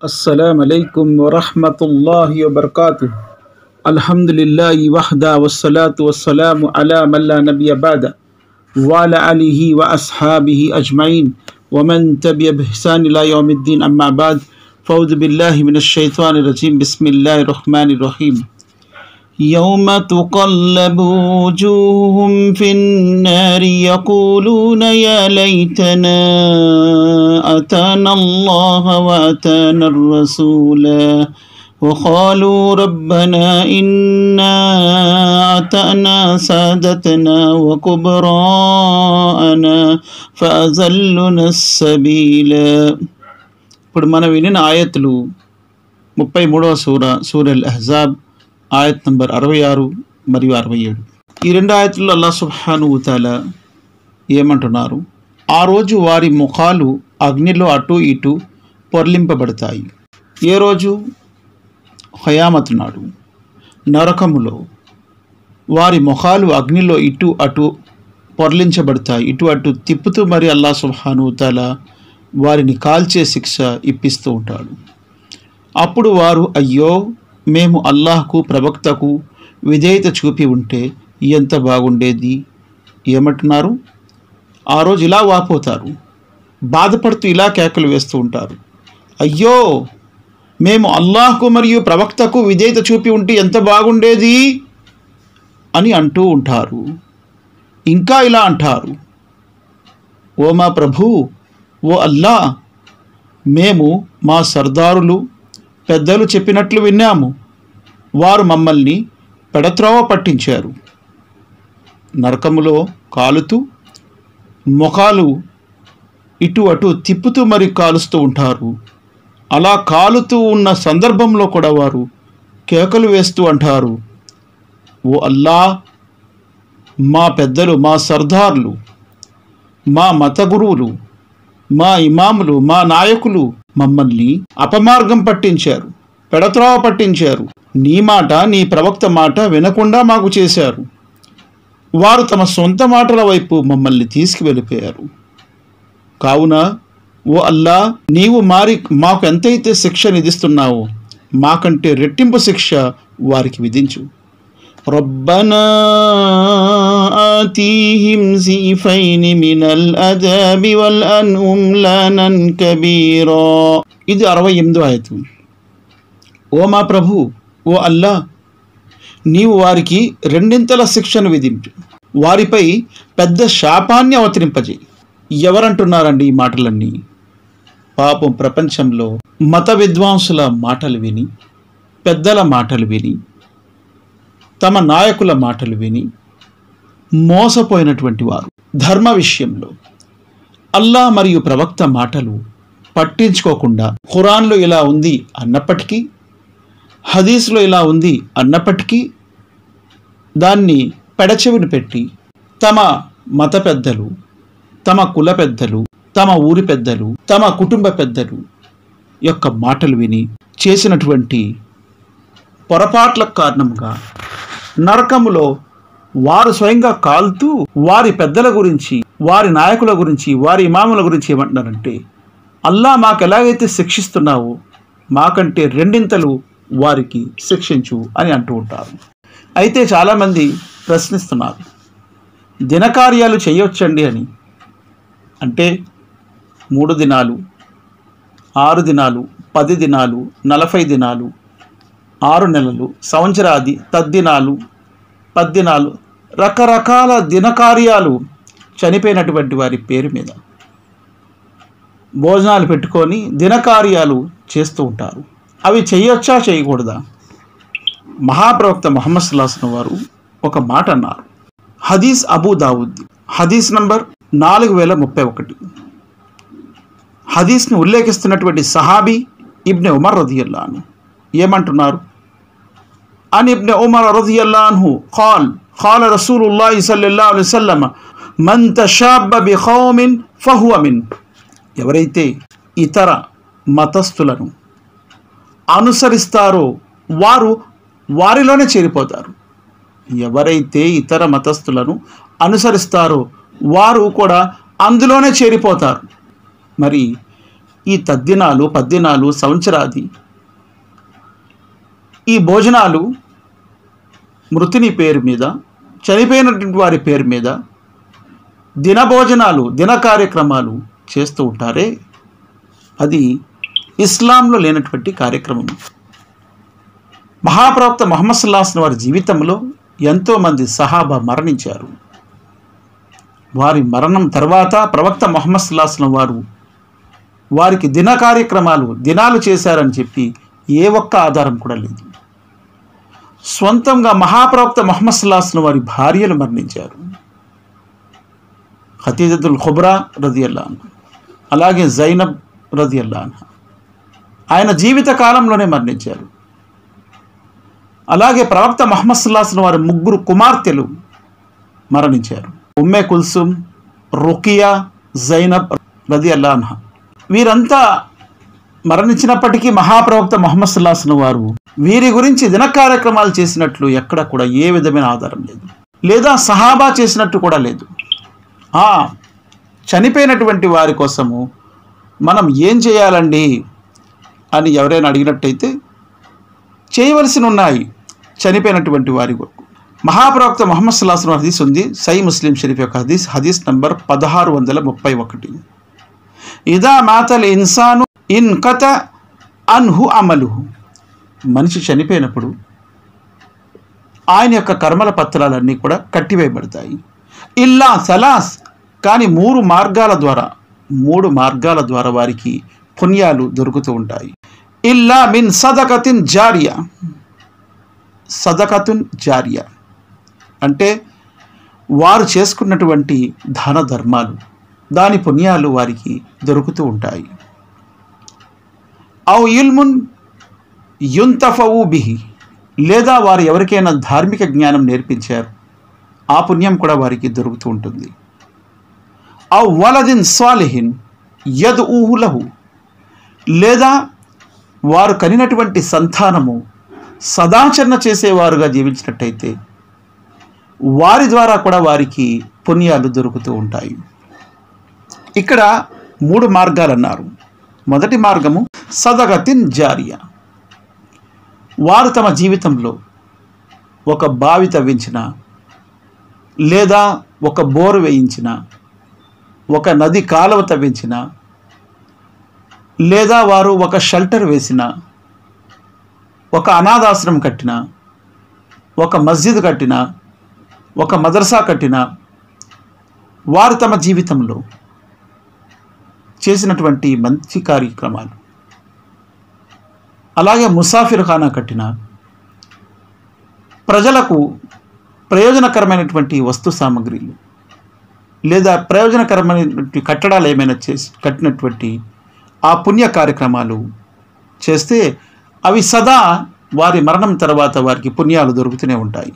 السلام عليكم ورحمة الله وبركاته الحمد لله وحده والصلاة والسلام على من لا نبي بعده وعلى آله وأصحابه أجمعين ومن تبع بإحسان إلى يوم الدين أما بعد فأعوذ بالله من الشيطان الرجيم بسم الله الرحمن الرحيم يوم تقلب وجوههم في النار يقولون يا ليتنا أتانا الله وأتانا الرسول وقالوا ربنا إنا أتأنا سادتنا وكبراءنا فأزلنا السبيل ఇప్పుడు మనం వినిన ఆయతులు ముప్పై మూడవ సూర సూరల్ అహజాబ్ ఆయత్ నంబర్ అరవై ఆరు మరియు అరవై ఏడు ఈ రెండు ఆయతుల్లో అల్లా సుబ్హాను తాల ఏమంటున్నారు ఆ రోజు వారి ముఖాలు అగ్నిలో అటు ఇటు పొర్లింపబడతాయి ఏ రోజు హయామత్ నాడు నరకములో వారి ముఖాలు అగ్నిలో ఇటు అటు పొర్లించబడతాయి ఇటు అటు తిప్పుతూ మరి అల్లా సుబ్హాను తాల వారిని కాల్చే శిక్ష ఇప్పిస్తూ ఉంటాడు అప్పుడు వారు అయ్యో మేము అల్లాహకు ప్రవక్తకు విధేయత చూపి ఉంటే ఎంత బాగుండేది ఏమంటున్నారు ఆ రోజు ఇలా వాపోతారు బాధపడుతూ ఇలా కేకలు వేస్తూ ఉంటారు అయ్యో మేము అల్లాహకు మరియు ప్రవక్తకు విధేయత చూపి ఉంటే ఎంత బాగుండేది అని అంటూ ఉంటారు ఇంకా ఇలా అంటారు ఓ మా ప్రభు ఓ అల్లా మేము మా సర్దారులు పెద్దలు చెప్పినట్లు విన్నాము వారు మమ్మల్ని పెడత్రోవ పట్టించారు నరకములో కాలుతూ ముఖాలు ఇటు అటు తిప్పుతూ మరి కాలుస్తూ ఉంటారు అలా కాలుతూ ఉన్న సందర్భంలో కూడా వారు కేకలు వేస్తూ అంటారు ఓ అల్లా మా పెద్దలు మా సర్దార్లు మా మత గురువులు మా ఇమాములు మా నాయకులు మమ్మల్ని అపమార్గం పట్టించారు పెడత్రోవ పట్టించారు నీ మాట నీ ప్రవక్త మాట వినకుండా మాకు చేశారు వారు తమ సొంత మాటల వైపు మమ్మల్ని తీసుకువెళ్ళిపోయారు కావున ఓ అల్లా నీవు మారి మాకు ఎంతైతే శిక్ష విధిస్తున్నావో మాకంటే రెట్టింపు శిక్ష వారికి విధించు ربنا آتيهم زيفين من الأداب والأنهم لنا كبيرا ఇది అరవై ఎనిమిదో ఆయతు ఓ మా ప్రభు ఓ అల్లా నీవు వారికి రెండింతల శిక్షను విధించు వారిపై పెద్ద శాపాన్ని అవతరింపజేయి ఎవరంటున్నారండి ఈ మాటలన్నీ పాపం ప్రపంచంలో మత విద్వాంసుల మాటలు విని పెద్దల మాటలు విని తమ నాయకుల మాటలు విని మోసపోయినటువంటి వారు ధర్మ విషయంలో అల్లా మరియు ప్రవక్త మాటలు పట్టించుకోకుండా ఖురాన్లో ఇలా ఉంది అన్నప్పటికీ హదీస్లో ఇలా ఉంది అన్నప్పటికీ దాన్ని పెడచెవిని పెట్టి తమ మత పెద్దలు తమ కుల పెద్దలు తమ ఊరి పెద్దలు తమ కుటుంబ పెద్దలు యొక్క మాటలు విని చేసినటువంటి పొరపాట్ల కారణంగా నరకములో వారు స్వయంగా కాల్తూ వారి పెద్దల గురించి వారి నాయకుల గురించి వారి ఇమాముల గురించి ఏమంటున్నారంటే అల్లా మాకు ఎలాగైతే శిక్షిస్తున్నావో మాకంటే రెండింతలు వారికి శిక్షించు అని అంటూ ఉంటారు అయితే చాలామంది ప్రశ్నిస్తున్నారు దినకార్యాలు చేయొచ్చండి అని అంటే మూడు దినాలు ఆరు దినాలు పది దినాలు నలభై దినాలు ఆరు నెలలు సంవత్సరాది తద్దినాలు పద్దినాలు రకరకాల దినకార్యాలు చనిపోయినటువంటి వారి పేరు మీద భోజనాలు పెట్టుకొని దినకార్యాలు చేస్తూ ఉంటారు అవి చేయొచ్చా చేయకూడదా మహాప్రవక్త మొహమ్మద్ సుల్లాసన్ వారు ఒక మాట అన్నారు హదీస్ అబూ దావుద్ హదీస్ నంబర్ నాలుగు వేల ముప్పై ఒకటి హదీస్ని ఉల్లేఖిస్తున్నటువంటి సహాబీ ఇబ్నె ఉమర్ రదియల్లాను ఏమంటున్నారు عن ابن عمر رضي الله عنه قال قال رسول الله صلى الله عليه وسلم من تشاب بقوم فهو من ఎవరైతే ఇతర మతస్థులను అనుసరిస్తారో వారు వారిలోనే చేరిపోతారు ఎవరైతే ఇతర మతస్థులను అనుసరిస్తారో వారు కూడా అందులోనే చేరిపోతారు మరి ఈ తద్దినాలు పద్దినాలు సంవత్సరాది ఈ భోజనాలు మృతుని పేరు మీద చనిపోయినటువంటి వారి పేరు మీద దిన భోజనాలు దిన కార్యక్రమాలు చేస్తూ ఉంటారే అది ఇస్లాంలో లేనటువంటి కార్యక్రమం మహాప్రవక్త మొహమ్మద్ సుల్లాహన్ వారి జీవితంలో ఎంతోమంది సహాబా మరణించారు వారి మరణం తర్వాత ప్రవక్త మొహమ్మద్ సుల్లాహన్ వారు వారికి దిన కార్యక్రమాలు దినాలు చేశారని చెప్పి ఏ ఒక్క ఆధారం కూడా లేదు స్వంతంగా మహాప్రవక్త మొహమ్మద్ సుల్లాహన్ వారి భార్యలు మరణించారు ఖతీజతుల్ ఖుబ్రా రదియల్లా అలాగే జైనబ్ రదియల్లా ఆయన జీవిత కాలంలోనే మరణించారు అలాగే ప్రవక్త మహమ్మద్ సుల్లాహన్ వారి ముగ్గురు కుమార్తెలు మరణించారు ఉమ్మే కుల్సుమ్ రుకియా జైనబ్ రది అల్లాన్హ వీరంతా మరణించినప్పటికీ మహాప్రవక్త మొహమ్మద్ సుల్లాహన్ వారు వీరి గురించి దిన కార్యక్రమాలు చేసినట్లు ఎక్కడ కూడా ఏ విధమైన ఆధారం లేదు లేదా సహాబా చేసినట్టు కూడా లేదు ఆ, చనిపోయినటువంటి వారి కోసము మనం ఏం చేయాలండి అని ఎవరైనా అడిగినట్టయితే చేయవలసి ఉన్నాయి చనిపోయినటువంటి వారి కొరకు మహాప్రవక్త మొహమ్మద్ సుల్లాహం హదీస్ ఉంది సై ముస్లిం షరీఫ్ యొక్క హదీస్ హదీస్ నంబర్ పదహారు వందల ముప్పై ఒకటి ఇదా మాతల్ ఇన్సాను ఇన్ కథ అన్హు అమలుహు మనిషి చనిపోయినప్పుడు ఆయన యొక్క కర్మల పత్రాలన్నీ కూడా కట్టివేయబడతాయి ఇల్లా సలాస్ కానీ మూడు మార్గాల ద్వారా మూడు మార్గాల ద్వారా వారికి పుణ్యాలు దొరుకుతూ ఉంటాయి ఇల్లా మిన్ సదకతిన్ జారియా సదకతున్ జారియా అంటే వారు చేసుకున్నటువంటి దాన ధర్మాలు దాని పుణ్యాలు వారికి దొరుకుతూ ఉంటాయి ఔ ఇల్మున్ యుంతఫవు బిహి లేదా వారు ఎవరికైనా ధార్మిక జ్ఞానం నేర్పించారు ఆ పుణ్యం కూడా వారికి దొరుకుతూ ఉంటుంది ఔ వలదిన్ సాలిహిన్ యద్ ఊహులహు లేదా వారు కనినటువంటి సంతానము సదాచరణ చేసేవారుగా జీవించినట్టయితే వారి ద్వారా కూడా వారికి పుణ్యాలు దొరుకుతూ ఉంటాయి ఇక్కడ మూడు మార్గాలు అన్నారు మొదటి మార్గము సదగతిన్ జారియా వారు తమ జీవితంలో ఒక బావి తవ్వించిన లేదా ఒక బోరు వేయించిన ఒక నది కాలువ తవ్వించిన లేదా వారు ఒక షెల్టర్ వేసిన ఒక అనాథాశ్రమం కట్టిన ఒక మస్జిద్ కట్టిన ఒక మదర్సా కట్టిన వారు తమ జీవితంలో చేసినటువంటి మంచి కార్యక్రమాలు అలాగే ముసాఫిర్ ఖానా కట్టిన ప్రజలకు ప్రయోజనకరమైనటువంటి వస్తు సామాగ్రిలు లేదా ప్రయోజనకరమైనటువంటి కట్టడాలు ఏమైనా చేసి కట్టినటువంటి ఆ పుణ్య కార్యక్రమాలు చేస్తే అవి సదా వారి మరణం తర్వాత వారికి పుణ్యాలు దొరుకుతూనే ఉంటాయి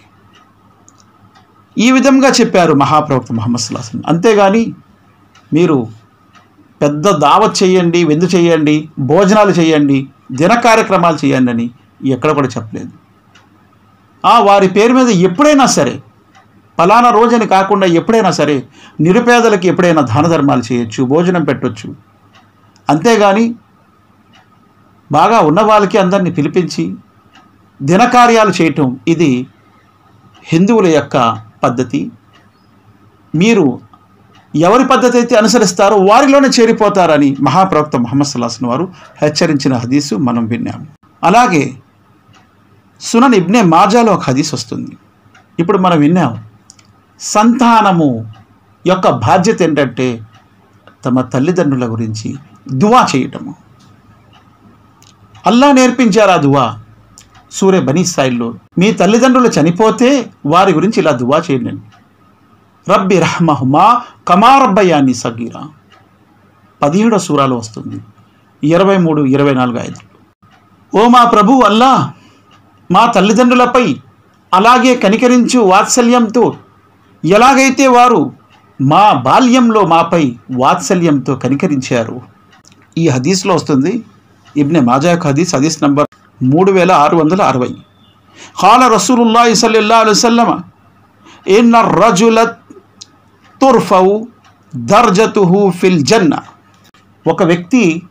ఈ విధంగా చెప్పారు మహాప్రవక్త మహమ్మద్ సుల్లాహం అంతేగాని మీరు పెద్ద దావత్ చేయండి విందు చేయండి భోజనాలు చేయండి దిన కార్యక్రమాలు చేయండి అని ఎక్కడ కూడా చెప్పలేదు ఆ వారి పేరు మీద ఎప్పుడైనా సరే ఫలానా రోజని కాకుండా ఎప్పుడైనా సరే నిరుపేదలకు ఎప్పుడైనా దాన ధర్మాలు చేయొచ్చు భోజనం పెట్టొచ్చు అంతేగాని బాగా ఉన్న వాళ్ళకి అందరినీ పిలిపించి దినకార్యాలు చేయటం ఇది హిందువుల యొక్క పద్ధతి మీరు ఎవరి పద్ధతి అయితే అనుసరిస్తారో వారిలోనే చేరిపోతారని మహాప్రవక్త ముహమ్మద్ సల్లాహన్ వారు హెచ్చరించిన హదీసు మనం విన్నాము అలాగే సునన్ ఇబ్నే మాజాలో ఒక హదీస్ వస్తుంది ఇప్పుడు మనం విన్నాం సంతానము యొక్క బాధ్యత ఏంటంటే తమ తల్లిదండ్రుల గురించి దువా చేయటము అల్లా నేర్పించారు ఆ దువా సూర్య బనీ స్థాయిలో మీ తల్లిదండ్రులు చనిపోతే వారి గురించి ఇలా దువా చేయండి రబ్బి రహ్మహుమా కమారబ్బయాన్ని సగీరా పదిహేడో సూరాలో వస్తుంది ఇరవై మూడు ఇరవై నాలుగు ఐదు ఓ మా ప్రభు అల్లా మా తల్లిదండ్రులపై అలాగే కనికరించు వాత్సల్యంతో ఎలాగైతే వారు మా బాల్యంలో మాపై వాత్సల్యంతో కనికరించారు ఈ హదీస్లో వస్తుంది ఇబ్నె మాజా యొక్క హదీస్ హదీస్ నంబర్ మూడు వేల ఆరు వందల అరవై ఖాల రసూలుల్లాహి సల్లల్లాహు అలైహి వసల్లమ ఇన్న రజుల తుర్ఫౌ దర్జతుహు ఫిల్ జన్న ఒక వ్యక్తి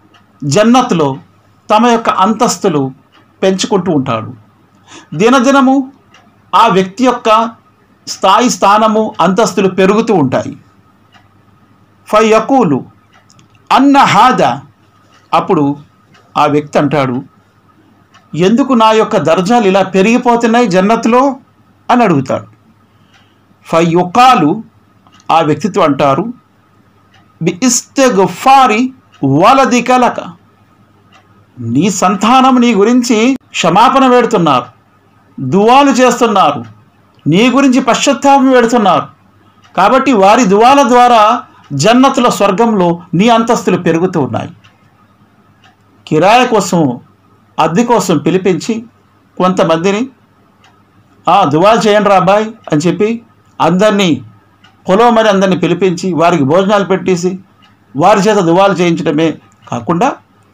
జన్నత్లో తమ యొక్క అంతస్తులు పెంచుకుంటూ ఉంటాడు దినదినము ఆ వ్యక్తి యొక్క స్థాయి స్థానము అంతస్తులు పెరుగుతూ ఉంటాయి ఫయకూలు అన్న హాద అప్పుడు ఆ వ్యక్తి అంటాడు ఎందుకు నా యొక్క దర్జాలు ఇలా పెరిగిపోతున్నాయి జన్నత్లో అని అడుగుతాడు ఫయుకాలు ఆ వ్యక్తితో అంటారు బి ఇస్తెగుఫారి వలది కలక నీ సంతానం నీ గురించి క్షమాపణ వేడుతున్నారు దువాలు చేస్తున్నారు నీ గురించి పశ్చాత్తాపం వేడుతున్నారు కాబట్టి వారి దువాల ద్వారా జన్నతుల స్వర్గంలో నీ అంతస్తులు పెరుగుతూ ఉన్నాయి కిరాయ కోసం అద్దె కోసం పిలిపించి కొంతమందిని "ఆ, దువాలు చేయండి రా అబ్బాయి అని చెప్పి అందరినీ పొలవమని అందరినీ పిలిపించి వారికి భోజనాలు పెట్టేసి వారి చేత దువాలు చేయించడమే కాకుండా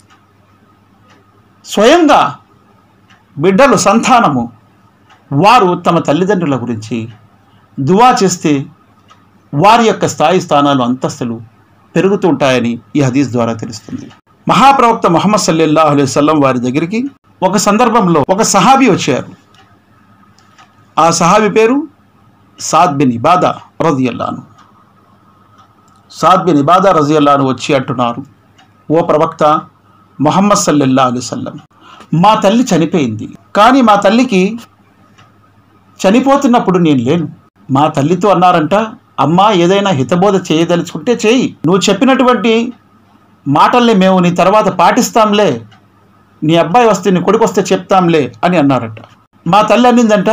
స్వయంగా బిడ్డలు సంతానము వారు తమ తల్లిదండ్రుల గురించి దువా చేస్తే వారి యొక్క స్థాయి స్థానాలు అంతస్తులు పెరుగుతూ ఉంటాయని ఈ హదీస్ ద్వారా తెలుస్తుంది మహాప్రవక్త ముహమ్మద్ సల్లల్లాహు అలైహి వసల్లం వారి దగ్గరికి ఒక సందర్భంలో ఒక సహాబీ వచ్చారు ఆ సహాబీ పేరు సాద్ బిన్ ఇబాదా రజియల్లాను సాద్ బిన్ ఇబాదా రజియల్లాను వచ్చి అంటున్నారు ఓ ప్రవక్త మొహమ్మద్ సల్లల్లా అలైహి వసల్లం మా తల్లి చనిపోయింది కానీ మా తల్లికి చనిపోతున్నప్పుడు నేను లేను మా తల్లితో అన్నారంట అమ్మా ఏదైనా హితబోధ చేయదలుచుకుంటే చేయి నువ్వు చెప్పినటువంటి మాటల్ని మేము నీ తర్వాత పాటిస్తాంలే నీ అబ్బాయి వస్తే నీ కొడుకు వస్తే చెప్తాంలే అని అన్నారట మా తల్లి అన్నిందంట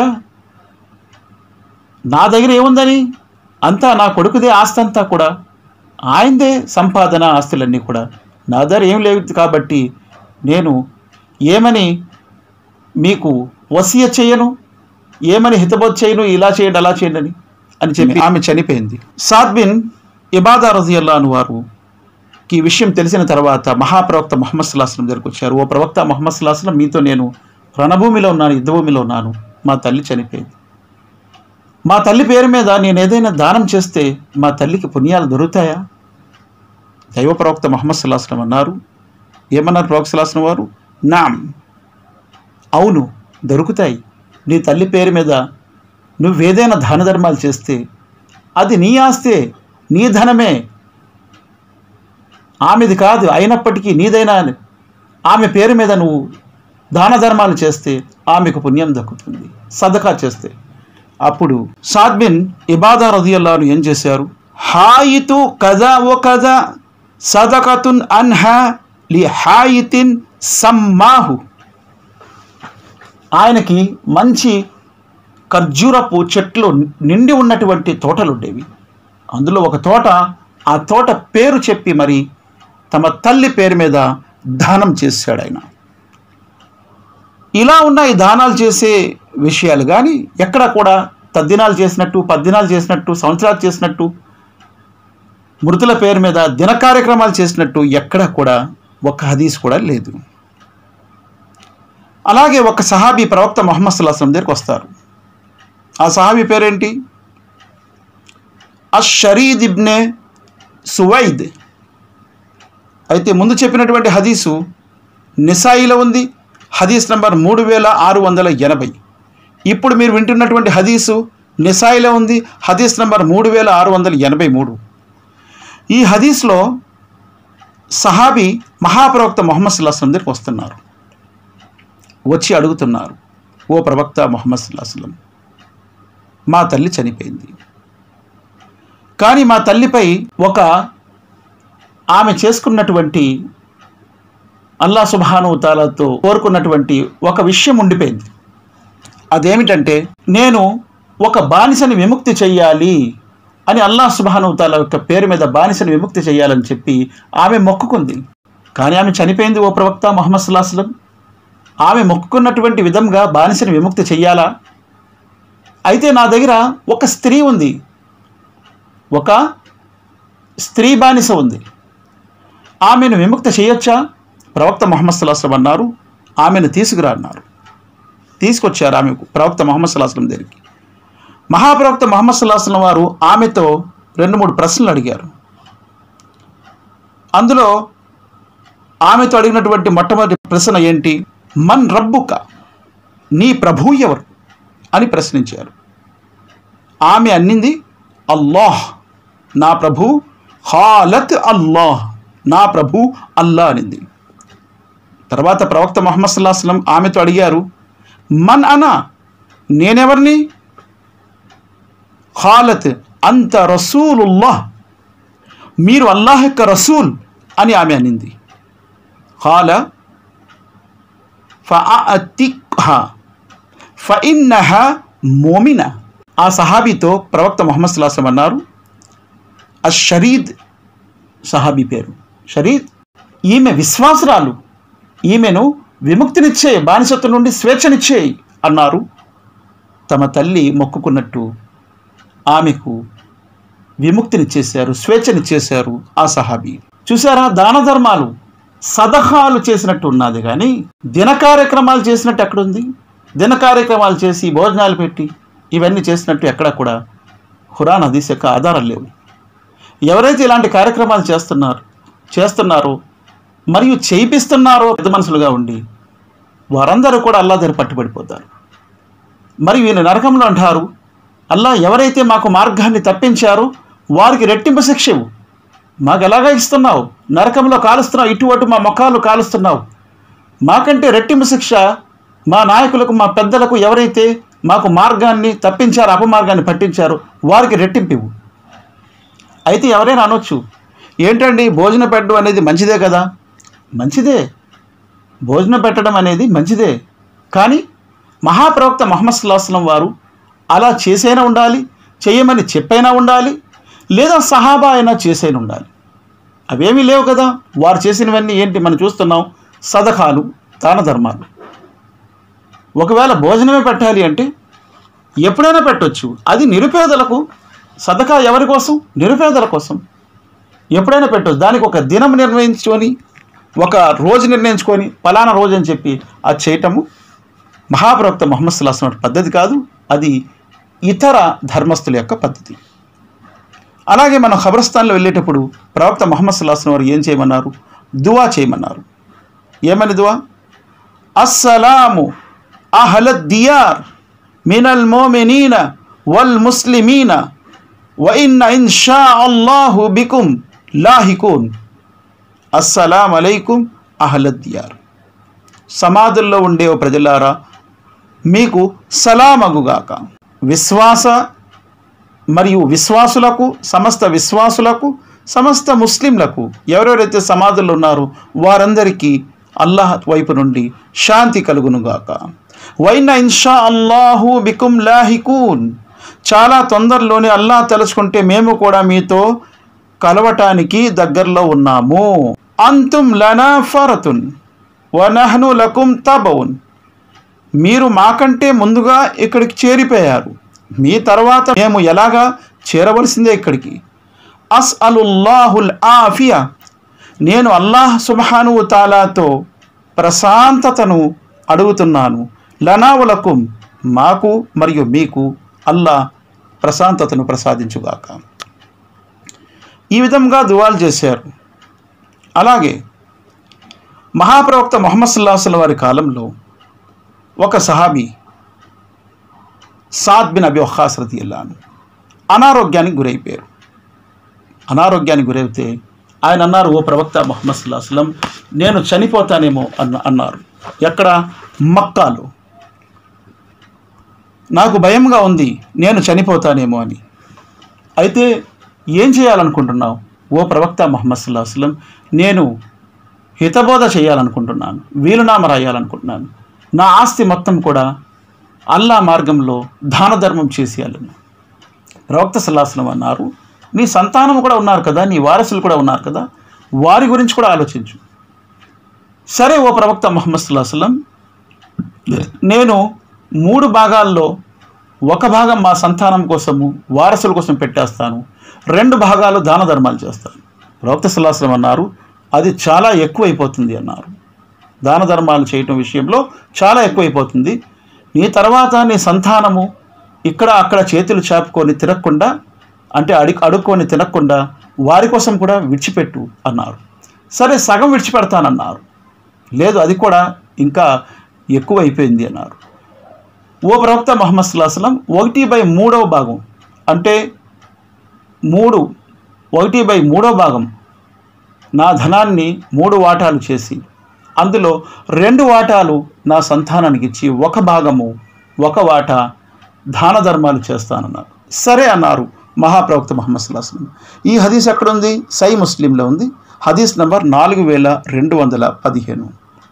నా దగ్గర ఏముందని అంతా నా కొడుకుదే ఆస్తి అంతా కూడా ఆయనదే సంపాదన ఆస్తులన్నీ కూడా నా దగ్గర ఏం లేదు కాబట్టి నేను ఏమని మీకు వసియ చేయను ఏమని హితబోధ చేయను ఇలా చేయండి అలా చేయండి అని అని చెప్పి ఆమె చనిపోయింది సాద్ బిన్ ఇబాదా రజియల్లాను వారు ఈ విషయం తెలిసిన తర్వాత మహాప్రవక్త మొహమ్మద్ సుల్లాహం దగ్గరికి వచ్చారు ఓ ప్రవక్త మొహమ్మద్ సుల్లాహం మీతో నేను రణభూమిలో ఉన్నాను యుద్ధభూమిలో ఉన్నాను మా తల్లి చనిపోయింది మా తల్లి పేరు మీద నేను ఏదైనా దానం చేస్తే మా తల్లికి పుణ్యాలు దొరుకుతాయా దైవ ప్రవక్త మొహమ్మద్ సుల్లాహం అన్నారు ఏమన్నారు ప్రవక్త సుల్లాహం వారు నామ్ అవును దొరుకుతాయి నీ తల్లి పేరు మీద నువ్వేదైనా దాన ధర్మాలు చేస్తే అది నీ ఆస్తే నీ ధనమే ఆమెది కాదు అయినప్పటికీ నీదైనా ఆమె పేరు మీద నువ్వు దాన ధర్మాలు చేస్తే ఆమెకు పుణ్యం దక్కుతుంది సదకా చేస్తే అప్పుడు సాద్బిన్ ఇబాదా రదియల్లాను ఏం చేశారు హాయితు కజా ఓ కజా సదకతున్ అన్హా లి హాయితిన్ సమ్మాహు ఆయనకి మంచి ఖర్జూరపు చెట్లు నిండి ఉన్నటువంటి తోటలు ఉండేవి అందులో ఒక తోట ఆ తోట పేరు చెప్పి మరి తమ తల్లి పేరు మీద దానం చేశాడు ఆయన ఇలా ఉన్న ఈ దానాలు చేసే విషయాలు కానీ ఎక్కడ కూడా తద్దినాలు చేసినట్టు పద్దినాలు చేసినట్టు సంవత్సరాలు చేసినట్టు మృతుల పేరు మీద దిన కార్యక్రమాలు చేసినట్టు ఎక్కడ కూడా ఒక హదీస్ కూడా లేదు అలాగే ఒక సహాబీ ప్రవక్త మొహమ్మద్ సుల్లాహం దగ్గరికి వస్తారు ఆ సహాబీ పేరేంటి అషరీద్ ఇబ్నే సువైద్ అయితే ముందు చెప్పినటువంటి హదీసు నిసాయిలో ఉంది హదీస్ నంబర్ మూడు వేల ఆరు వందల ఎనభై ఇప్పుడు మీరు వింటున్నటువంటి హదీసు నిసాయిలో ఉంది హదీస్ నంబర్ మూడు వేల ఆరు వందల ఎనభై మూడు ఈ హదీస్లో సహాబీ మహాప్రవక్త మొహమ్మద్ సుల్లాహం దగ్గరికి వస్తున్నారు వచ్చి అడుగుతున్నారు ఓ ప్రవక్త మొహమ్మద్ సుల్లాహం మా తల్లి చనిపోయింది కానీ మా తల్లిపై ఒక ఆమె చేసుకున్నటువంటి అల్లా సుబాను తాలాతో కోరుకున్నటువంటి ఒక విషయం ఉండిపోయింది అదేమిటంటే నేను ఒక బానిసని విముక్తి చెయ్యాలి అని అల్లా సుబాను తాల యొక్క పేరు మీద బానిసని విముక్తి చేయాలని చెప్పి ఆమె మొక్కుకుంది కానీ ఆమె చనిపోయింది ఓ ప్రవక్త మొహమ్మద్ సుల్లాహం ఆమె మొక్కుకున్నటువంటి విధంగా బానిసని విముక్తి చెయ్యాలా అయితే నా దగ్గర ఒక స్త్రీ ఉంది ఒక స్త్రీ బానిస ఉంది ఆమెను విముక్త చేయొచ్చా ప్రవక్త మొహమ్మద్ సల్లాహం అన్నారు ఆమెను తీసుకురా అన్నారు తీసుకొచ్చారు ఆమెకు ప్రవక్త మొహమ్మద్ సల్లాహం దగ్గరికి మహాప్రవక్త మొహమ్మద్ సల్లాహం వారు ఆమెతో రెండు మూడు ప్రశ్నలు అడిగారు అందులో ఆమెతో అడిగినటువంటి మొట్టమొదటి ప్రశ్న ఏంటి మన్ రబ్బుక నీ ప్రభు ఎవరు అని ప్రశ్నించారు ఆమె అన్నింది అల్లాహ్ నా ప్రభు హాలత్ అల్లాహ్ నా ప్రభు అల్లా అనింది తర్వాత ప్రవక్త ముహమ్మద్ సల్లాహం ఆమెతో అడిగారు మన్ అనా నేనెవరిని హాలత్ అంత రసూలుల్లాహ్ మీరు అల్లాహ్ యొక్క రసూల్ అని ఆమె అనింది హాల ఫఅతిక్హా ఫఇన్నహ మోమిన ఆ సహాబీతో ప్రవక్త ముహమ్మద్ సల్లాహం అన్నారు అషరీద్ సహాబీ పేరు షరీద్ ఈమె విశ్వాసరాలు ఈమెను విముక్తినిచ్చే బానిసత్వం నుండి స్వేచ్ఛనిచ్చేయి అన్నారు తమ తల్లి మొక్కుకున్నట్టు ఆమెకు విముక్తినిచ్చేశారు స్వేచ్ఛనిచ్చేశారు ఆ సహాబీ చూసారా దాన ధర్మాలు సదహాలు చేసినట్టు ఉన్నది కానీ దిన కార్యక్రమాలు చేసినట్టు ఎక్కడుంది దిన కార్యక్రమాలు చేసి భోజనాలు పెట్టి ఇవన్నీ చేసినట్టు ఎక్కడ కూడా ఖురాన్ హదీస్ యొక్క ఆధారాలు లేవు ఎవరైతే ఇలాంటి కార్యక్రమాలు చేస్తున్నారు చేస్తున్నారో మరియు చేయిస్తున్నారో పెద్ద మనుషులుగా ఉండి వారందరూ కూడా అల్లా దగ్గర పట్టుబడిపోతారు మరి వీళ్ళు నరకంలో అంటారు అల్లా ఎవరైతే మాకు మార్గాన్ని తప్పించారో వారికి రెట్టింపు శిక్ష ఇవ్వు మాకు ఎలాగా ఇస్తున్నావు నరకంలో కాలుస్తున్నావు ఇటు అటు మా ముఖాలు కాలుస్తున్నావు మాకంటే రెట్టింపు శిక్ష మా నాయకులకు మా పెద్దలకు ఎవరైతే మాకు మార్గాన్ని తప్పించారో అపమార్గాన్ని పట్టించారో వారికి రెట్టింపు ఇవ్వు అయితే ఎవరైనా అనొచ్చు ఏంటండి భోజనం పెట్టడం అనేది మంచిదే కదా మంచిదే భోజనం పెట్టడం అనేది మంచిదే కానీ మహాప్రవక్త మహమ్మద్ సుల్లాహస్లం వారు అలా చేసైనా ఉండాలి చేయమని చెప్పైనా ఉండాలి లేదా సహాబా అయినా చేసైనా ఉండాలి అవేమీ లేవు కదా వారు చేసినవన్నీ ఏంటి మనం చూస్తున్నాం సదకాలు దాన ధర్మాలు ఒకవేళ భోజనమే పెట్టాలి అంటే ఎప్పుడైనా పెట్టొచ్చు అది నిరుపేదలకు సదకా ఎవరి కోసం నిరుపేదల కోసం ఎప్పుడైనా పెట్టొచ్చు దానికి ఒక దినం నిర్ణయించుకొని ఒక రోజు నిర్ణయించుకొని పలానా రోజు అని చెప్పి అది చేయటము మహాప్రవక్త మొహమ్మద్ సుల్లాహం పద్ధతి కాదు అది ఇతర ధర్మస్తుల యొక్క పద్ధతి అలాగే మనం ఖబరస్థాన్లో వెళ్ళేటప్పుడు ప్రవక్త మొహమ్మద్ సుల్లాహం వారు ఏం చేయమన్నారు దువా చేయమన్నారు ఏమని దువా అస్సలాము అహ్లద్ దియార్ మినల్ మోమినీన వల్ ముస్లిమీన వ ఇన్న ఇన్షా అల్లాహు బికుం లాహికూన్ అస్సలాం అలైకుం అహ్లద్ దియార్ సమాధుల్లో ఉండే ఓ ప్రజలారా మీకు సలామగుగాక విశ్వాస మరియు విశ్వాసులకు సమస్త విశ్వాసులకు సమస్త ముస్లింలకు ఎవరెవరైతే సమాధులు ఉన్నారో వారందరికీ అల్లాహ్ వైపు నుండి శాంతి కలుగునుగాక వైన ఇన్షా అల్లాహు బికుం లాహికూన్ చాలా తొందరలోనే అల్లాహ్ తలుచుకుంటే మేము కూడా మీతో కలవటానికి దగ్గరలో ఉన్నాము అంతుం లనా ఫరతున్ వనహను లకుం తబౌన్ మీరు మాకంటే ముందుగా ఇక్కడికి చేరిపోయారు మీ తర్వాత మేము ఎలాగా చేరవలసిందే ఇక్కడికి అస్ అలుల్లాహుల్ ఆఫియా నేను అల్లాహ్ సుబ్హాను తాలాతో ప్రశాంతతను అడుగుతున్నాను లనావులకుం మాకు మరియు మీకు అల్లాహ్ ప్రశాంతతను ప్రసాదించుగాక ఈ విధంగా దువాలు చేశారు అలాగే మహాప్రవక్త మొహమ్మద్ సుల్లాహం వారి కాలంలో ఒక సహాబీ సాద్ బిన్ అబి వఖాస్ రదియల్లాను అనారోగ్యానికి గురైపోయారు అనారోగ్యానికి గురైతే ఆయన అన్నారు ఓ ప్రవక్త మొహమ్మద్ సుల్లాహం నేను చనిపోతానేమో అన్న అన్నారు ఎక్కడ మక్కాలో నాకు భయంగా ఉంది నేను చనిపోతానేమో అని అయితే ఏం చేయాలనుకుంటున్నావు ఓ ప్రవక్త మొహమ్మద్ సుల్లాహం నేను హితబోధ చేయాలనుకుంటున్నాను వీలునామ రాయాలనుకుంటున్నాను నా ఆస్తి మొత్తం కూడా అల్లా మార్గంలో దాన ధర్మం చేసేయాలను ప్రవక్త సల్లాహం అన్నారు నీ సంతానం కూడా ఉన్నారు కదా నీ వారసులు కూడా ఉన్నారు కదా వారి గురించి కూడా ఆలోచించు సరే ఓ ప్రవక్త మొహమ్మద్ సుల్లాహం నేను మూడు భాగాల్లో ఒక భాగం మా సంతానం కోసము వారసుల కోసం పెట్టేస్తాను రెండు భాగాలు దాన ధర్మాలు చేస్తాను ప్రవక్త సుల్లాహం అన్నారు అది చాలా ఎక్కువైపోతుంది అన్నారు దాన ధర్మాలు చేయటం విషయంలో చాలా ఎక్కువైపోతుంది నీ తర్వాత నీ సంతానము ఇక్కడ అక్కడ చేతులు చాపుకొని తినకుండా అంటే అడి అడుక్కొని తినకుండా వారి కోసం కూడా విడిచిపెట్టు అన్నారు సరే సగం విడిచిపెడతానన్నారు లేదు అది కూడా ఇంకా ఎక్కువ అయిపోయింది అన్నారు ఓ ప్రవక్త మహమ్మద్ సుల్లాహం ఒకటి బై మూడవ భాగం అంటే మూడు ఒకటి బై మూడవ భాగం నా ధనాన్ని మూడు వాటాలు చేసి అందులో రెండు వాటాలు నా సంతానానికి ఇచ్చి ఒక భాగము ఒక వాటా దాన ధర్మాలు చేస్తానన్నారు సరే అన్నారు మహాప్రవక్త మహమ్మద్ సుల్లాహం ఈ హదీస్ ఎక్కడుంది సై ముస్లింలో ఉంది హదీస్ నంబర్ నాలుగు వేల రెండు వందల పదిహేను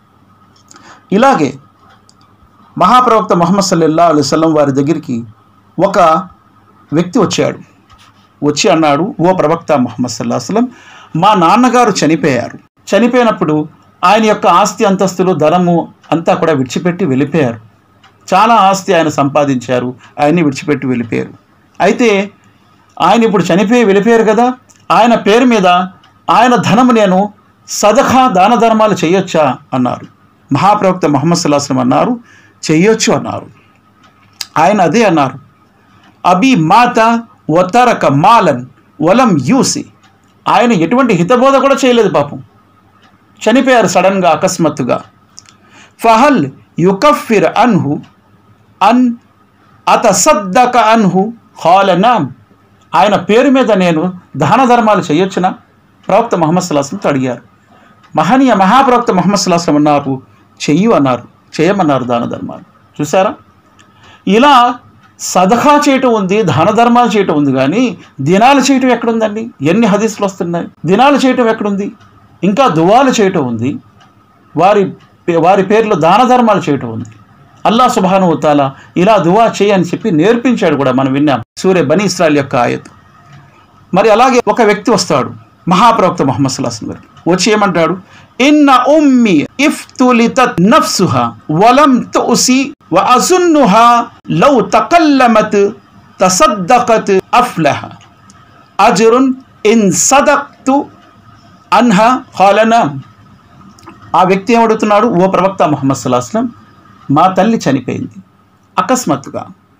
ఇలాగే మహాప్రవక్త మహమ్మద్ సల్లల్లా అలైవల్లం వారి దగ్గరికి ఒక వ్యక్తి వచ్చాడు వచ్చి అన్నాడు ఓ ప్రవక్త మహమ్మద్ సల్లా వసలం మా నాన్నగారు చనిపోయారు చనిపోయినప్పుడు ఆయన యొక్క ఆస్తి అంతస్తులు ధనము అంతా కూడా విడిచిపెట్టి వెళ్ళిపోయారు చాలా ఆస్తి ఆయన సంపాదించారు ఆయన్ని విడిచిపెట్టి వెళ్ళిపోయారు అయితే ఆయన ఇప్పుడు చనిపోయి వెళ్ళిపోయారు కదా ఆయన పేరు మీద ఆయన ధనము నేను సదఖా దాన ధర్మాలు చేయొచ్చా అన్నారు మహాప్రవక్త మహమ్మద్ సల్లాహం అన్నారు చెయ్యొచ్చు అన్నారు ఆయన అదే అన్నారు అబి మాత ఒతరక మాలన్ వలం యూసి ఆయన ఎటువంటి హితబోధ కూడా చేయలేదు పాపం చనిపోయారు సడన్గా అకస్మాత్తుగా ఫహల్ యుకఫిర్ అన్హు అన్ అతసద్దక అన్హు హాలనామ్ ఆయన పేరు మీద నేను దాన ధర్మాలు చేయొచ్చునా ప్రవక్త మహమ్మద్ సల్లాహంతో అడిగారు మహనీయ మహాప్రవక్త మహమ్మద్ సల్లాహం అన్నారు చెయ్యు అన్నారు చేయమన్నారు దాన ధర్మాలు చూసారా ఇలా సదఖా చేయటం ఉంది దాన ధర్మాలు చేయటం ఉంది కానీ దినాలు చేయటం ఎక్కడుందండి ఎన్ని హదీసులు వస్తున్నాయి దినాలు చేయటం ఎక్కడుంది ఇంకా దువాలు చేయటం ఉంది వారి వారి పేర్లు దాన ధర్మాలు చేయటం ఉంది అల్లా సుబాను తాల ఇలా దువా చేయని చెప్పి నేర్పించాడు కూడా మనం విన్నాం సూర్య బనీ ఇస్రాయల్ యొక్క ఆయత్ మరి అలాగే ఒక వ్యక్తి వస్తాడు మహాప్రవక్త మొహమ్మద్ సల్లాహం గారు వచ్చి ఏమంటాడు ఇన్న ఉమ్మి ఇఫ్తులితత్ నఫ్సుహా వలం తుసి వ అజున్నుహా లౌ తకల్లమత్ తసద్దకత్ అఫ్లహ అజరున్ ఇన్ సదక్తు అన్హా హాలనా ఆ వ్యక్తి ఏమడుగుతున్నాడు ఓ ప్రవక్త మొహమ్మద్ సల్లాహం మా తల్లి చనిపోయింది అకస్మాత్తుగా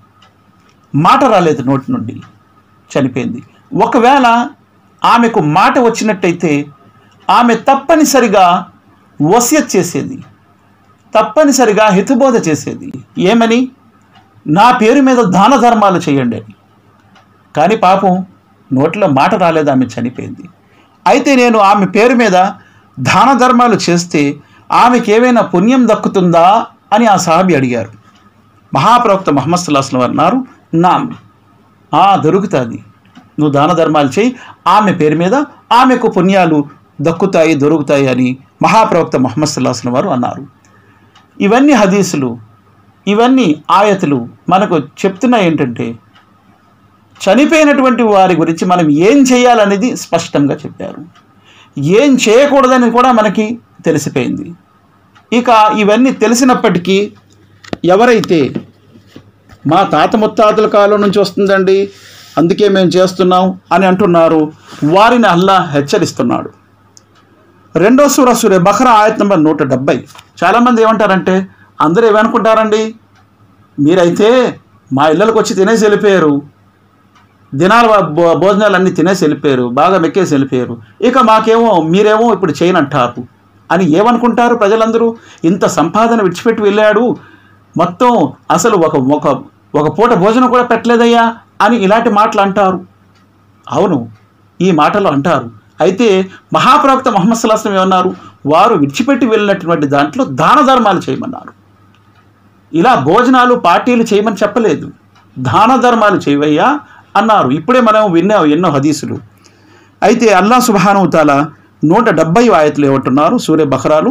మాట రాలేదు నోటి నుండి చనిపోయింది ఒకవేళ ఆమెకు మాట వచ్చినట్టయితే ఆమె తప్పనిసరిగా వసియత్ చేసేది తప్పనిసరిగా హితబోధ చేసేది ఏమని నా పేరు మీద దాన ధర్మాలు చేయండి అని కానీ పాపం నోట్లో మాట రాలేదు ఆమె చనిపోయింది అయితే నేను ఆమె పేరు మీద దాన ధర్మాలు చేస్తే ఆమెకి ఏమైనా పుణ్యం దక్కుతుందా అని ఆ సాహబి అడిగారు మహాప్రవక్త మహమ్మద్ సుల్లాహం అన్నారు నా ఆ దొరుకుతుంది నువ్వు దాన ధర్మాలు చేయి ఆమె పేరు మీద ఆమెకు పుణ్యాలు దక్కుతాయి దొరుకుతాయి అని మహాప్రవక్త మహమ్మద్ సుల్లాహం వారు అన్నారు ఇవన్నీ హదీసులు ఇవన్నీ ఆయతులు మనకు చెప్తున్నాయి ఏంటంటే చనిపోయినటువంటి వారి గురించి మనం ఏం చేయాలనేది స్పష్టంగా చెప్పారు ఏం చేయకూడదని కూడా మనకి తెలిసిపోయింది ఇక ఇవన్నీ తెలిసినప్పటికీ ఎవరైతే మా తాత ముత్తాతల కాలం నుంచి వస్తుందండి అందుకే మేము చేస్తున్నాం అని అంటున్నారు వారిని అల్లా హెచ్చరిస్తున్నాడు రెండో సూర సూర్య బహ్రా ఆయత్ నంబర్ నూట డెబ్బై చాలామంది ఏమంటారంటే అందరూ ఏమనుకుంటారండి మీరైతే మా ఇళ్ళకి వచ్చి తినేసి వెళ్ళిపోయారు దినాల భో- భోజనాలు అన్నీ తినేసి వెళ్ళిపోయారు బాగా మెక్కేసి వెళ్ళిపోయారు ఇక మాకేమో మీరేమో ఇప్పుడు చేయనంటారు అని ఏమనుకుంటారు ప్రజలందరూ ఇంత సంపాదన విడిచిపెట్టి వెళ్ళాడు మొత్తం అసలు ఒక ఒక ఒక పూట భోజనం కూడా పెట్టలేదయ్యా అని ఇలాంటి మాటలు అంటారు అవును ఈ మాటలు అంటారు అయితే మహాప్రవక్త మొహమ్మద్ సల్లాహం ఏమన్నారు వారు విడిచిపెట్టి వెళ్ళినటువంటి దాంట్లో దాన ధర్మాలు చేయమన్నారు ఇలా భోజనాలు పార్టీలు చేయమని చెప్పలేదు దాన ధర్మాలు చేయవయ్యా అన్నారు ఇప్పుడే మనం విన్నాం ఎన్నో హదీసులు అయితే అల్లా సుబానుతాల నూట డెబ్బై ఆయతులు ఏమంటున్నారు సూర్య బహ్రాలు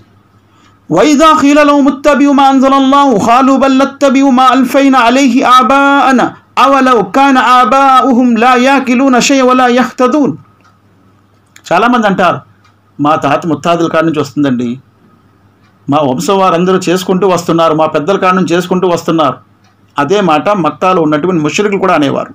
వైదా ఖీలలో ముత్తబియు మా అంజలల్లాహు ఖాలు బల్ నత్తబియు మా అల్ఫైన అలైహి ఆబాఅన అవలౌ కాన ఆబాఉహుం లా యాకిలూన షై వలా యహ్తదూన్ చాలామంది అంటారు మా తాత ముత్తాదుల కాడ నుంచి వస్తుందండి మా వంశం వారందరూ చేసుకుంటూ వస్తున్నారు మా పెద్దల కాడ నుంచి చేసుకుంటూ వస్తున్నారు అదే మాట మక్కాలో ఉన్నటువంటి ముషరికులు కూడా అనేవారు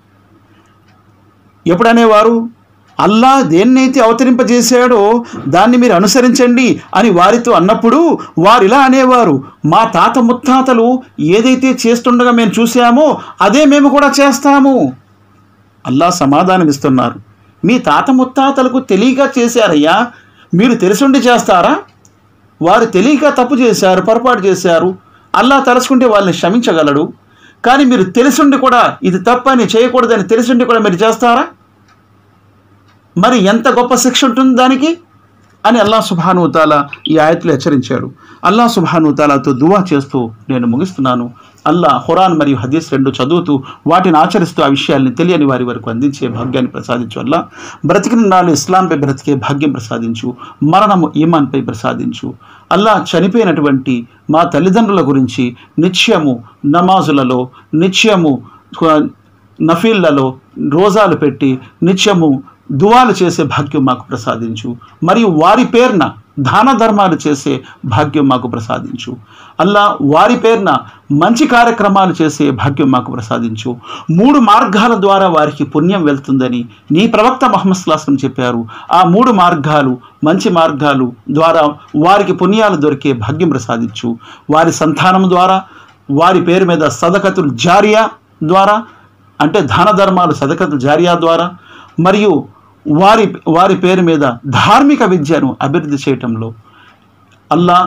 ఎప్పుడు అనేవారు అల్లా దేన్నైతే అవతరింపజేశాడో దాన్ని మీరు అనుసరించండి అని వారితో అన్నప్పుడు వారు ఇలా అనేవారు మా తాత ముత్తాతలు ఏదైతే చేస్తుండగా మేము చూసామో అదే మేము కూడా చేస్తాము అల్లా సమాధానం ఇస్తున్నారు మీ తాత ముత్తాతలకు తెలియక చేశారయ్యా మీరు తెలిసుండి చేస్తారా వారు తెలియక తప్పు చేశారు పొరపాటు చేశారు అల్లా తలుచుకుంటే వాళ్ళని క్షమించగలడు కానీ మీరు తెలిసుండి కూడా ఇది తప్పని చేయకూడదని తెలిసుండి కూడా మీరు చేస్తారా మరి ఎంత గొప్ప శిక్ష ఉంటుంది దానికి అని అల్లా సుభానుతాల ఈ ఆయతులు హెచ్చరించాడు అల్లా సుభానుతాలతో దువా చేస్తూ నేను ముగిస్తున్నాను అల్లా హురాన్ మరియు హదీస్ రెండు చదువుతూ వాటిని ఆచరిస్తూ ఆ విషయాల్ని తెలియని వారి వరకు అందించే భాగ్యాన్ని ప్రసాదించు అల్లా బ్రతికిన నాలు ఇస్లాంపై బ్రతికే భాగ్యం ప్రసాదించు మరణము ఈమాన్పై ప్రసాదించు అల్లా చనిపోయినటువంటి మా తల్లిదండ్రుల గురించి నిత్యము నమాజులలో నిత్యము నఫీళ్లలో రోజాలు పెట్టి నిత్యము దువాలు చేసే భాగ్యం మాకు ప్రసాదించు మరియు వారి పేరున దాన ధర్మాలు చేసే భాగ్యం మాకు ప్రసాదించు అల్లా వారి పేరున మంచి కార్యక్రమాలు చేసే భాగ్యం మాకు ప్రసాదించు మూడు మార్గాల ద్వారా వారికి పుణ్యం వెళ్తుందని నీ ప్రవక్త మహమ్మద్ స్లాసం చెప్పారు ఆ మూడు మార్గాలు మంచి మార్గాలు ద్వారా వారికి పుణ్యాలు దొరికే భాగ్యం ప్రసాదించు వారి సంతానం ద్వారా వారి పేరు మీద సదకతులు జారియా ద్వారా అంటే దాన ధర్మాలు సదకతులు జారియా ద్వారా మరియు వారి వారి పేరు మీద ధార్మిక విద్యను అభివృద్ధి చేయటంలో అల్లా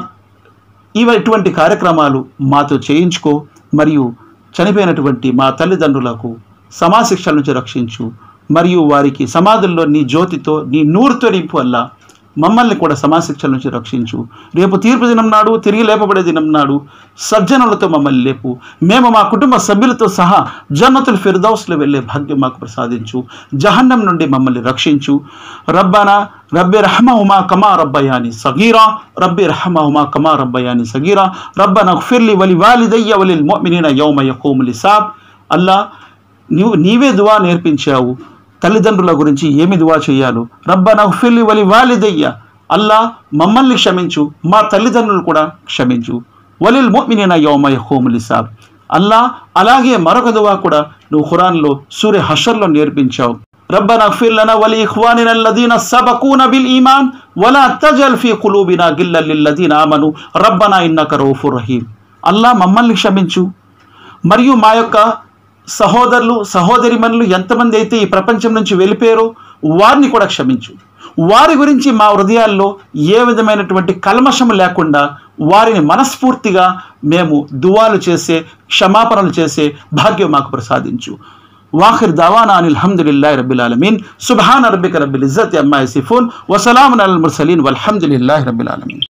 ఇవి ఇటువంటి కార్యక్రమాలు మాతో చేయించుకో మరియు చనిపోయినటువంటి మా తల్లిదండ్రులకు సమాశిక్షల నుంచి రక్షించు మరియు వారికి సమాధుల్లో నీ జ్యోతితో నీ నూరుతో నింపు అల్లా మమ్మల్ని కూడా సమాశిక్షల నుంచి రక్షించు రేపు తీర్పు దినం నాడు తిరిగి లేపబడే దినం నాడు సజ్జనులతో మమ్మల్ని లేపు మేము మా కుటుంబ సభ్యులతో సహా జన్నతుల్ ఫిర్దౌస్లో వెళ్ళే భాగ్యం మాకు ప్రసాదించు జహన్నం నుండి మమ్మల్ని రక్షించు రబ్బనా రబ్బి రహమహుమా కమా రబ్బయాని సగీరా రబ్బి రహమహుమా కమా రబ్బయాని సగీరా రబ్బన ఫిర్లి వలి వాలిదయ్య వలిల్ మోమినీన యౌమ యకోములి సాబ్ అల్లా నీవు నీవే దువా నేర్పించావు తల్లిదండ్రుల గురించి ఏమి దువా చేయాలో రబ్బన ఫిల్లి వలి వాలిదయ్య అల్లా మమ్మల్ని క్షమించు మా తల్లిదండ్రులు కూడా క్షమించు వలిల్ మోమినీన యౌమ యకోములి సాబ్ అల్లా అలాగే మరొక దువా కూడా నువ్వు ఖురాన్లో సూర్య హషర్లో నేర్పించావు ربنا اغفر لنا ولإخواننا الذين سبقونا بالإيمان ولا تجعل في قلوبنا غلا للذين آمنوا ربنا إنك رؤوف رحيم అల్లా మమ్మల్ని క్షమించు మరియు మా యొక్క సహోదరులు సహోదరిమణులు ఎంతమంది అయితే ఈ ప్రపంచం నుంచి వెళ్ళిపోయారో వారిని కూడా క్షమించు వారి గురించి మా హృదయాల్లో ఏ విధమైనటువంటి కల్మషం లేకుండా వారిని మనస్ఫూర్తిగా మేము దువాలు చేసే క్షమాపణలు చేసే భాగ్యం మాకు ప్రసాదించు వాఖిర్ దావానా అనిల్ హమ్దులిల్లాహి రబ్బిల్ ఆలమీన్ సుబ్హాన రబ్బిక రబ్బిల్ ఇజ్జతి అమ్మా యసిఫూన్ వసలామున్ అలల్ ముర్సలీన్ వల్హమ్దులిల్లాహి రబ్బిల్ ఆలమీన్